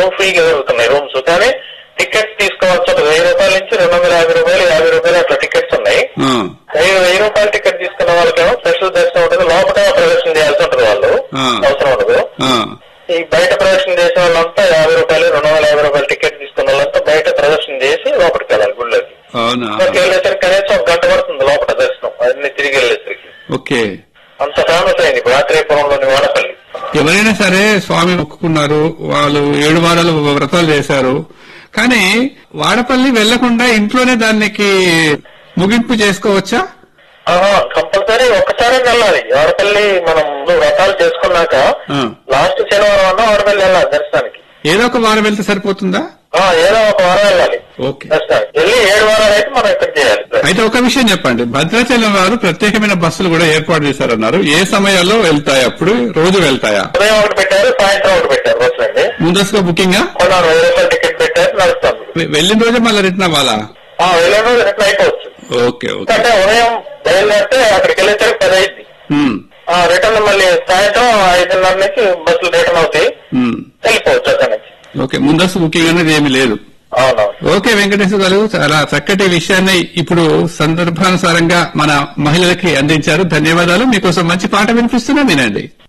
Room ఫ్రీగా దొరుకుతున్నాయి rooms కానీ టికెట్స్ తీసుకోవచ్చు ఒక వెయ్యి రూపాయల నుంచి రెండు వందల యాభై రూపాయలు యాభై రూపాయలు అట్లా టికెట్స్ ఉన్నాయి ఆ, వెయ్యి వెయ్యి రూపాయల టికెట్ తీసుకున్న వాళ్ళకేమో స్పెషల్ దర్శనం ఉంటుంది లోపల ప్రదర్శన చేయాల్సి ఉంటుంది వాళ్ళు ఆ. అవసరం ఉండదు ఆ, ఈ బయట ప్రదర్శన చేసే వాళ్ళంతా యాభై రూపాయలు రెండు వందల యాభై రూపాయల టికెట్ తీసుకున్న వాళ్ళంతా బయట ప్రదర్శన చేసి లోపలికి వెళ్ళాలి గుళ్ళోకి అవునా లోపలికి వెళ్ళేసరికి కనీసం ఒక గంట పడుతుంది లోపల దర్శనం అన్ని తిరిగి వెళ్ళేసరికి ఓకే అంత ఫేమస్ అయింది ఇప్పుడు ఆత్రేయపురంలోని వాడపల్లి ఎవరైనా సరే స్వామి మొక్కుకున్నారు వాళ్ళు ఏడు వారాలు వ్రతాలు చేశారు కానీ వాడపల్లి వెళ్లకుండా ఇంట్లోనే దానికి ముగింపు చేసుకోవచ్చా కంపల్సరీ ఒక్కసారి వెళ్ళాలి వాడపల్లి మనం ముందు వ్రతాలు చేసుకున్నాక ఆ. లాస్ట్ శనివారం అన్నా వాడపల్లి వెళ్ళాలి దర్శనానికి ఏదో ఒక వారం వెళ్తే సరిపోతుందా ఆ, ఏదో ఒక వారం వెళ్ళాలి ఓకే దర్శనానికి వెళ్ళి ఏడు వారాలు అయితే మనం ఇక్కడ చేయాలి అయితే ఒక విషయం చెప్పండి భద్రాచలం వారు ప్రత్యేకమైన బస్సులు కూడా ఏర్పాటు చేశారన్నారు ఏ సమయాల్లో వెళ్తాయి అప్పుడు రోజు వెళ్తాయా ఉదయం ఒకటి పెట్టారు సాయంత్రం ఒకటి పెట్టారు బస్సు అండి ముందస్తుగా బుకింగా కొన్నాను వెయ్యి రూపాయల టికెట్ పెట్టారు నడుస్తాను వె- వెళ్ళిన రోజే మళ్ళీ రిటర్న్ అవ్వాలా ఆ, వెళ్ళే రోజు రిటర్న్ అయిపోవచ్చు ఓకే ఓకే అంటే ఉదయం బయలుదేరితే అక్కడికి వెళ్ళేసరికి పది అయింది ఉమ్, రిటర్న్ మళ్ళీ సాయంత్రం ఐదున్నర నుంచి బస్సులు రిటర్న్ అవుతాయి ఉమ్. వెళ్ళిపోవచ్చు అక్కడి నుంచి ఓకే ముందస్తు బుకింగ్ అనేది ఏమీ లేదు అవునవును ఓకే వెంకటేశ్వర గారు చాలా చక్కటి విషయాన్ని ఇప్పుడు సందర్భానుసారంగా మన మహిళలకి అందించారు ధన్యవాదాలు మీకోసం మంచి పాట వినిపిస్తున్నా వినండి